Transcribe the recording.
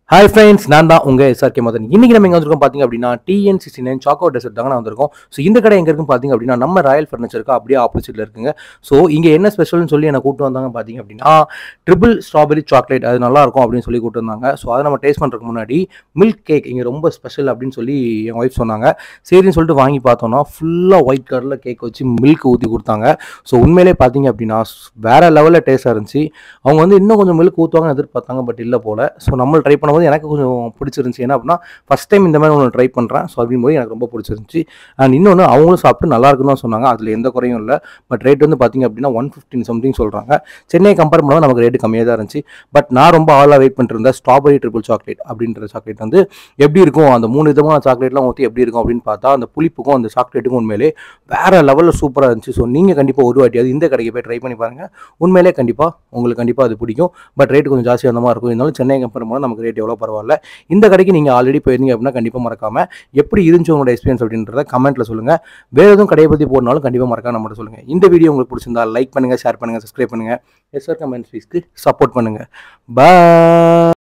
hi friends நான் தான் உங்க எஸ்ஆர்கே மதன் இன்னைக்கு நம்ம எங்க வந்திருக்கோம் பாத்தீங்க அப்படின்னா TN sixty nine choco dessert தாங்க நான் வந்திருக்கோம் ஸோ இந்த கடை எங்க இருக்குன்னு பாத்தீங்க அப்படின்னா நம்ம ராயல் ஃபர்னிச்சருக்கு அப்படியே ஆப்போசிட்ல இருக்குங்க ஸோ இங்க என்ன ஸ்பெஷல்னு சொல்லி எனக்கு கூட்டு வந்தாங்க பாத்தீங்க அப்படின்னா ட்ரிபிள் ஸ்ட்ராபெரி சாக்லேட் அது நல்லா இருக்கும் அப்படின்னு சொல்லி கூட்டு வந்தாங்க ஸோ அதை நம்ம டேஸ்ட் பண்றதுக்கு முன்னாடி மில்க் கேக் இங்க ரொம்ப ஸ்பெஷல் அப்படின்னு சொல்லி என் ஒய்ஃப் சொன்னாங்க சரின்னு சொல்லிட்டு வாங்கி பார்த்தோம்னா ஃபுல்லாக ஒயிட் கலரில் கேக் வச்சு மில்க் ஊற்றி கொடுத்தாங்க ஸோ உண்மையிலே பார்த்தீங்க அப்படின்னா வேற லெவலில் டேஸ்ட்டாக இருந்துச்சு அவங்க வந்து இன்னும் கொஞ்சம் மில்க் ஊற்றுவாங்கன்னு எதிர்பார்த்தாங்க பட் இல்லை போல ஸோ நம்ம ட்ரை பண்ணும்போது எனக்கு கொஞ்சம் பிடிச்சிருந்துச்சு ஏன்னா அப்படின்னா ஃபஸ்ட் டைம் இந்த மாதிரி ஒன்று ட்ரை பண்ணுறேன் ஸோ அப்படிங்கும்போது எனக்கு ரொம்ப பிடிச்சிருந்துச்சு அண்ட் இன்னொன்று அவங்களும் சாப்பிட்டு நல்லா இருக்குன்னு தான் சொன்னாங்க அதில் எந்த குறையும் இல்லை பட் ரேட் வந்து பார்த்தீங்க அப்படின்னா ஒன் ஃபிஃப்டின் சம்திங் சொல்கிறாங்க சென்னை கம்பேர் பண்ணும்போது நமக்கு ரேட்டு கம்மியாக தான் இருந்துச்சு பட் நான் ரொம்ப ஆளாக வெயிட் பண்ணிட்டு இருந்தேன் ஸ்ட்ராபெரி ட்ரிபிள் சாக்லேட் அப்படின்ற சாக்லேட் வந்து எப்படி இருக்கும் அந்த மூணு விதமான சாக்லேட்லாம் ஊற்றி எப்படி இருக்கும் அப்படின்னு பார்த்தா அந்த புளிப்புக்கும் அந்த சாக்லேட்டுக்கும் உண்மையிலே வேற லெவலில் சூப்பராக இருந்துச்சு ஸோ நீங்கள் கண்டிப்பாக ஒரு வாட்டியாவது இந்த கடைக்கு போய் ட்ரை பண்ணி பாருங்கள் உண்மையிலே கண்டிப்பாக உங்களுக்கு கண்டிப்பாக அது பிடிக்கும் பட் ரேட் கொஞ்சம் ஜாஸ்தியாக அந்த மாதிரி இருக்கும் இருந்தாலும் சென்னை கம்பேர் பண்ணும்போது நமக்கு ரேட் எவ்வளோ பரவாயில்ல இந்த கடைக்கு நீங்கள் ஆல்ரெடி போயிருந்தீங்க அப்படின்னா கண்டிப்பாக மறக்காம எப்படி இருந்துச்சு உங்களோட எக்ஸ்பீரியன்ஸ் அப்படின்றத கமெண்ட்டில் சொல்லுங்கள் வேறு எதுவும் கடையை பற்றி போடனாலும் கண்டிப்பாக மறக்காம நம்மகிட்ட சொல்லுங்கள் இந்த வீடியோ உங்களுக்கு பிடிச்சிருந்தா லைக் பண்ணுங்கள் ஷேர் பண்ணுங்கள் சப்ஸ்கிரைப் பண்ணுங்கள் எஸ்ஆர் கமெண்ட் ஃபீஸ்க்கு சப்போர்ட் பண்ணுங்கள் பாய்